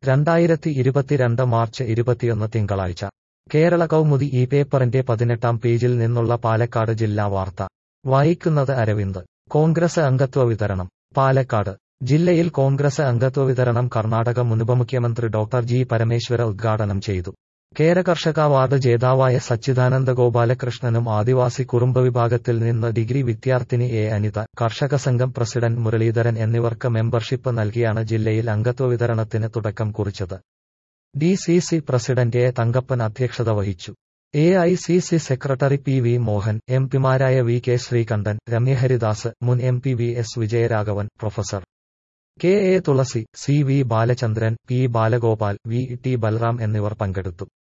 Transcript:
രണ്ടായിരത്തി ഇരുപത്തിരണ്ട് മാർച്ച് ഇരുപത്തിയൊന്ന് തിങ്കളാഴ്ച കേരള കൗമുദി ഈ പേപ്പറിന്റെ പതിനെട്ടാം പേജിൽ നിന്നുള്ള പാലക്കാട് ജില്ലാ വാർത്ത വായിക്കുന്നത് അരവിന്ദ് കോൺഗ്രസ് അംഗത്വ വിതരണം പാലക്കാട് ജില്ലയിൽ കോൺഗ്രസ് അംഗത്വ വിതരണം കർണാടക മുൻ ഉപമുഖ്യമന്ത്രി ഡോക്ടർ ജി പരമേശ്വര ഉദ്ഘാടനം ചെയ്തു കേര കർഷക അവാർഡ് ജേതാവായ സച്ചിദാനന്ദ ഗോപാലകൃഷ്ണനും ആദിവാസി കുറുമ്പ വിഭാഗത്തിൽ നിന്ന് ഡിഗ്രി വിദ്യാർത്ഥിനി എ അനിത കർഷക സംഘം പ്രസിഡന്റ് മുരളീധരൻ എന്നിവർക്ക് മെമ്പർഷിപ്പ് നൽകിയാണ് ജില്ലയിൽ അംഗത്വ വിതരണത്തിന് തുടക്കം കുറിച്ചത് D C C president A Thankappan അധ്യക്ഷത വഹിച്ചു A I C C secretary P V Mohan M പിമാരായ വി കെ ശ്രീകണ്ഠൻ രമ്യഹരിദാസ് മുൻ M P V S Vijayaraghavan professor K A Thulasi C V Balachandran P Balagopal V T Balram എന്നിവർ പങ്കെടുത്തു